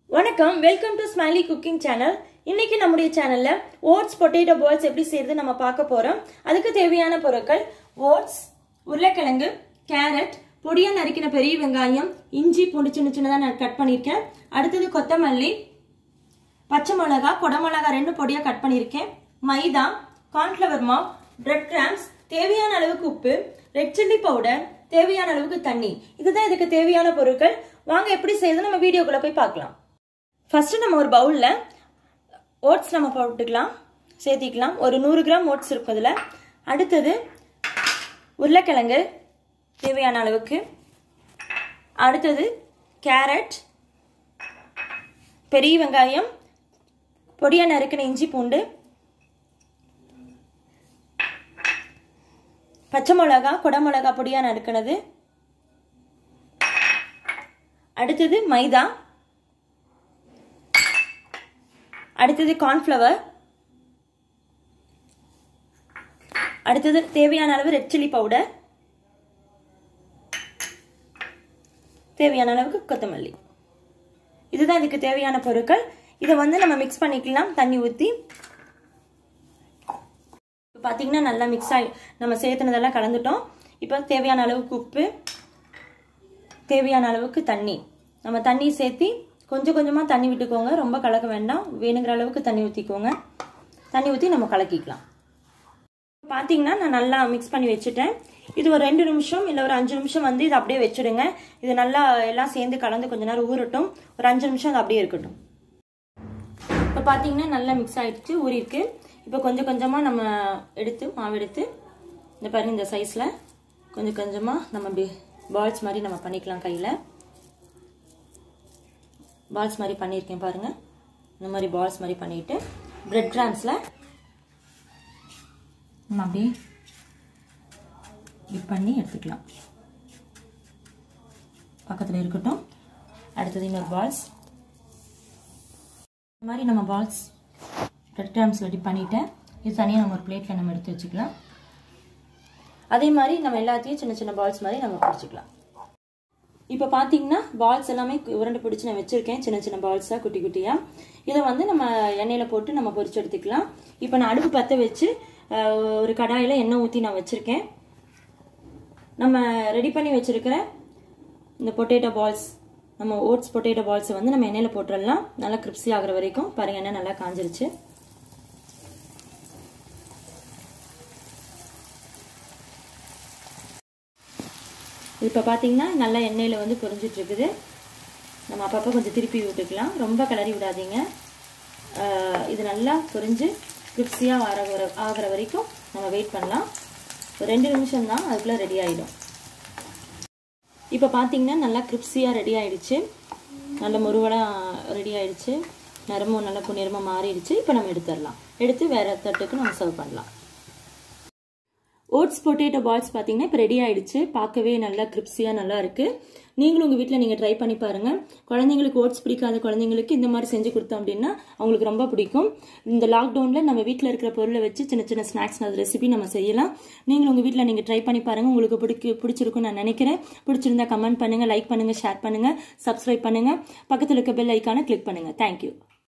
வணக்கம் welcome to smiley cooking channel இன்னைக்கு நம்முடைய சேனல்ல ஓட்ஸ் பொட்டேட்டோ பால்ஸ் எப்படி செய்யறது நம்ம பார்க்க போறோம் அதுக்கு தேவையான பொருட்கள் ஓட்ஸ் உருளைக்கிழங்கு கேரட் பொடியா நறுக்கின பெரிய வெங்காயம் இஞ்சி பூண்டு சின்ன சின்னதாக நான் கட் பண்ணியிருக்கேன் அடுத்தது கொத்தமல்லி பச்சை மிளகா குடமிளகா ரெண்டு பொடியா கட் பண்ணியிருக்கேன் மைதா கார்ன்ஃப்ளவர் மாவு பிரெட் கிராம்ஸ் தேவையான அளவுக்கு உப்பு ரெட் சில்லி பவுடர் தேவையான அளவுக்கு தண்ணி இதுதான் இதுக்கு தேவையான பொருட்கள் வாங்க எப்படி செய்யறது நம்ம வீடியோக்குள்ள போய் பார்க்கலாம் ஃபர்ஸ்ட் நம்ம ஒரு பவுல்ல ஓட்ஸ் நம்ம போட்டுக்கலாம் சேர்த்திக்கலாம் ஒரு நூறு கிராம் ஓட்ஸ் இருக்கும் அதில் அடுத்தது உருளைக்கிழங்கு தேவையான அளவுக்கு அடுத்தது கேரட் பெரிய வெங்காயம் பொடியா நறுக்கின இஞ்சி பூண்டு பச்சை மிளகா குடமிளகா பொடியா நறுக்கினது அடுத்தது மைதா அடுத்தது கார்ன்ஃப்ளவர் அடுத்தது தேவையான அளவு ரெட் சில்லி பவுடர் தேவையான அளவுக்கு கொத்தமல்லி இதுதான் இதுக்கு தேவையான பொருட்கள் இதை வந்து நம்ம மிக்ஸ் பண்ணிக்கலாம் தண்ணி ஊற்றி இப்போ பார்த்தீங்கன்னா நல்லா மிக்ஸ் ஆகி நம்ம சேர்த்துனதெல்லாம் கலந்துட்டோம் இப்போ தேவையான அளவுக்கு உப்பு தேவையான அளவுக்கு தண்ணி நம்ம தண்ணி சேர்த்தி கொஞ்சம் கொஞ்சமாக தண்ணி விட்டுக்கோங்க ரொம்ப கலக்க வேண்டாம் வேணுங்கிற அளவுக்கு தண்ணி ஊற்றிக்கோங்க தண்ணி ஊற்றி நம்ம கலக்கிக்கலாம் பார்த்தீங்கன்னா நான் நல்லா மிக்ஸ் பண்ணி வச்சுட்டேன் இது ஒரு ரெண்டு நிமிஷம் இல்லை ஒரு அஞ்சு நிமிஷம் வந்து இதை அப்படியே வச்சுடுங்க இது நல்லா எல்லாம் சேர்ந்து கலந்து கொஞ்ச நேரம் ஊறட்டும் ஒரு அஞ்சு நிமிஷம் அது அப்படியே இருக்கட்டும் இப்போ பார்த்தீங்கன்னா நல்லா மிக்ஸ் ஆகிடுச்சு ஊறிருக்கு இப்போ கொஞ்சம் கொஞ்சமாக நம்ம எடுத்து மாவு எடுத்து இந்த பாருங்க இந்த சைஸில் கொஞ்சம் கொஞ்சமாக நம்ம இப்படி பால்ஸ் மாதிரி நம்ம பண்ணிக்கலாம் கையில் பால்ஸ் மாதிரி பண்ணியிருக்கேன் பாருங்கள் இந்த மாதிரி பால்ஸ் மாதிரி பண்ணிவிட்டு பிரெட் கிராம்ஸில் நம்ம அப்படியே டிப் பண்ணி எடுத்துக்கலாம் பக்கத்தில் இருக்கட்டும் அடுத்தது இன்னொரு பால்ஸ் இந்த மாதிரி நம்ம பால்ஸ் பிரெட் கிராம்ஸில் டிப் பண்ணிவிட்டேன் இது தனியாக நம்ம ஒரு பிளேட்டில் நம்ம எடுத்து வச்சுக்கலாம் அதே மாதிரி நம்ம எல்லாத்தையும் சின்ன சின்ன பால்ஸ் மாதிரி நம்ம பிடிச்சிக்கலாம் இப்போ பார்த்தீங்கன்னா பால்ஸ் எல்லாமே உருண்டை பிடிச்சி நான் வச்சுருக்கேன் சின்ன சின்ன பால்ஸாக குட்டி குட்டியாக இதை வந்து நம்ம எண்ணெயில் போட்டு நம்ம பொரிச்சு எடுத்துக்கலாம் இப்போ நான் அடுப்பு பற்ற வச்சு ஒரு கடாயில் எண்ணெய் ஊற்றி நான் வச்சுருக்கேன் நம்ம ரெடி பண்ணி வச்சுருக்கிற இந்த பொட்டேட்டோ பால்ஸ் நம்ம ஓட்ஸ் பொட்டேட்டோ பால்ஸை வந்து நம்ம எண்ணெயில் போட்டுடலாம் நல்லா கிரிப்ஸி ஆகிற வரைக்கும் பாருங்க எண்ணெய் நல்லா காஞ்சிருச்சு இப்போ பார்த்தீங்கன்னா நல்லா எண்ணெயில் வந்து பொரிஞ்சிட்டு இருக்குது நம்ம அப்பப்போ கொஞ்சம் திருப்பி விட்டுக்கலாம் ரொம்ப கிளறி விடாதீங்க இது நல்லா பொரிஞ்சு கிரிப்ஸியாக வர ஆகிற வரைக்கும் நம்ம வெயிட் பண்ணலாம் ஒரு ரெண்டு நிமிஷம் தான் அதுக்குள்ளே ரெடி ஆகிடும் இப்போ பார்த்தீங்கன்னா நல்லா கிரிப்ஸியாக ரெடி ஆகிடுச்சு நல்ல முருவலாக ரெடி ஆகிடுச்சு நிறமும் நல்லா புண்ணியமாக மாறிடுச்சு இப்போ நம்ம எடுத்துடலாம் எடுத்து வேறு தட்டுக்கு நம்ம சர்வ் பண்ணலாம் ஓட்ஸ் பொட்டேட்டோ பால்ஸ் பார்த்தீங்கன்னா இப்போ ரெடி ஆயிடுச்சு பார்க்கவே நல்லா கிரிப்ஸியாக நல்லா இருக்குது நீங்களும் உங்கள் வீட்டில் நீங்கள் ட்ரை பண்ணி பாருங்கள் குழந்தைங்களுக்கு ஓட்ஸ் பிடிக்காத குழந்தைங்களுக்கு இந்த மாதிரி செஞ்சு கொடுத்தோம் அப்படின்னா அவங்களுக்கு ரொம்ப பிடிக்கும் இந்த லாக்டவுனில் நம்ம வீட்டில் இருக்கிற பொருளை வச்சு சின்ன சின்ன ஸ்நாக்ஸ் அது ரெசிபி நம்ம செய்யலாம் நீங்களும் உங்கள் வீட்டில் நீங்கள் ட்ரை பண்ணி பாருங்கள் உங்களுக்கு பிடிக்க பிடிச்சிருக்குன்னு நான் நினைக்கிறேன் பிடிச்சிருந்தா கமெண்ட் பண்ணுங்கள் லைக் பண்ணுங்கள் ஷேர் பண்ணுங்கள் சப்ஸ்கிரைப் பண்ணுங்கள் பக்கத்தில் இருக்க பெல் ஐக்கானை கிளிக் பண்ணுங்கள் தேங்க்யூ